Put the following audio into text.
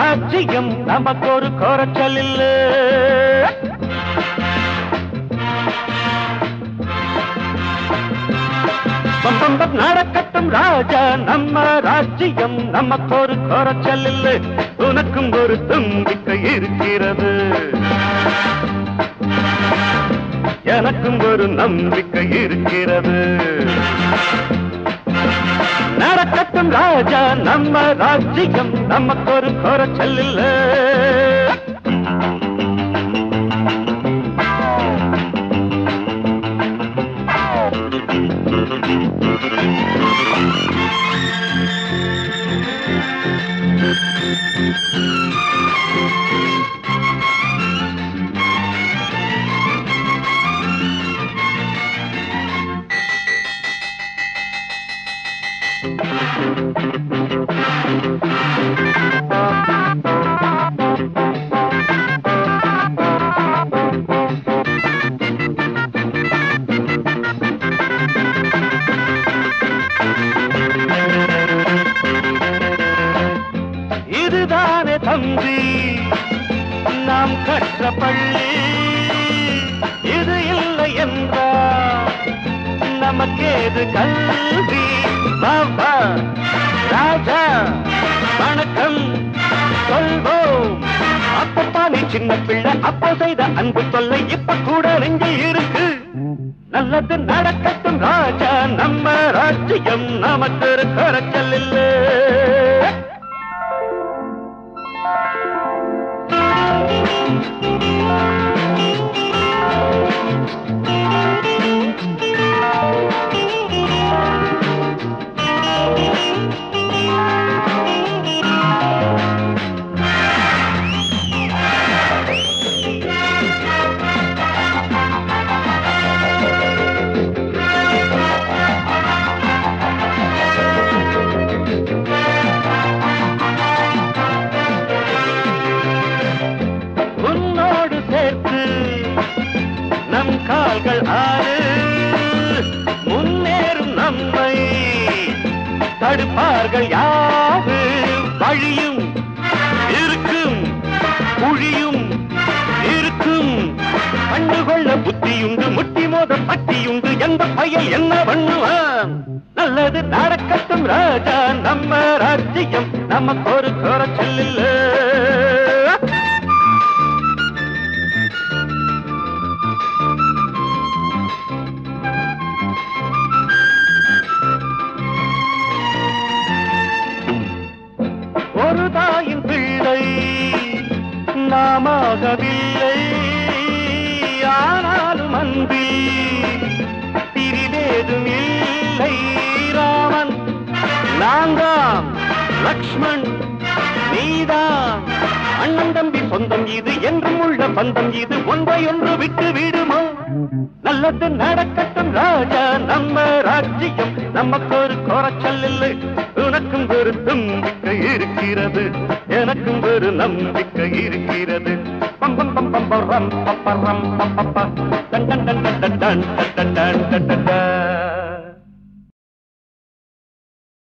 ராஜ்யம் நமக்கு ஒரு குறைச்சல் இல்லை பம்பம்பம் நடக்கட்டும் ராஜா நம்ம ராஜ்யம் நமக்கு ஒரு குறைச்சல் இல்லை உனக்கும் ஒரு தும்பிக்கை இருக்கிறது எனக்கும் ஒரு நம்பிக்கை இருக்கிறது நடக்கட்டும் ராஜா நம்ம ராஜ்யம் நமக்கு ஒரு குறைச்சல் இல்லை இதுதானே தம்பி நாம் கற்ற பள்ளி இது இல்லை என்றால் நமக்கேது கல்வி பாபா ராஜா வணக்கம் சொல்வோம் அப்பப்பா நீ சின்ன பிள்ளை அப்போ செய்த அன்பு தொல்லை இப்ப கூட நெஞ்சில் இருக்கு நல்லது நடக்கட்டும் ராஜா நம்ம ராஜ்யம் நமக்கு ஒரு குறைச்சல் இல்லை உன்னோடு சேர்த்து நம் கால்கள் ஆறு முன்னேறும் நம்மை தடுப்பார்கள் யாரு வழியும் இருக்கும் குழியும் இருக்கும் கண்டுகொள்ள புத்தியுண்டு முட்டி மோத பட்டியுண்டு எந்த பையன் என்ன பண்ணுவான் நல்லது நடக்கட்டும் ராஜா நம்ம ராஜ்யம் நமக்கு ஒரு குறைச்சல் இல்லை ஒரு தாயின் பிள்ளை நாமாகவில்லை ஆனாலும் அன்பில் பிரிவேதும் இல்லை ராமன் நான்தான் லக்ஷ்மண் நீதான் அண்ணன் தம்பி சொந்தம் இது என்றும் உள்ள பந்தம் இது ஒன்றை ஒன்று விட்டு விடுமோ நல்லது நடக்கட்டும் ராஜா நம்ம ராஜ்யம் நமக்கு ஒரு குறைச்சல் இல்லை உனக்கும் ஒரு நம்பிக்கை இருக்கிறது எனக்கும் ஒரு நம்பிக்கை இருக்கிறது பம் பம் பம் பம் பம் ரம் பப்ப ரம் பப்ப டன் டன் டன் டன் டன் டன் டன் டன் டன் டன்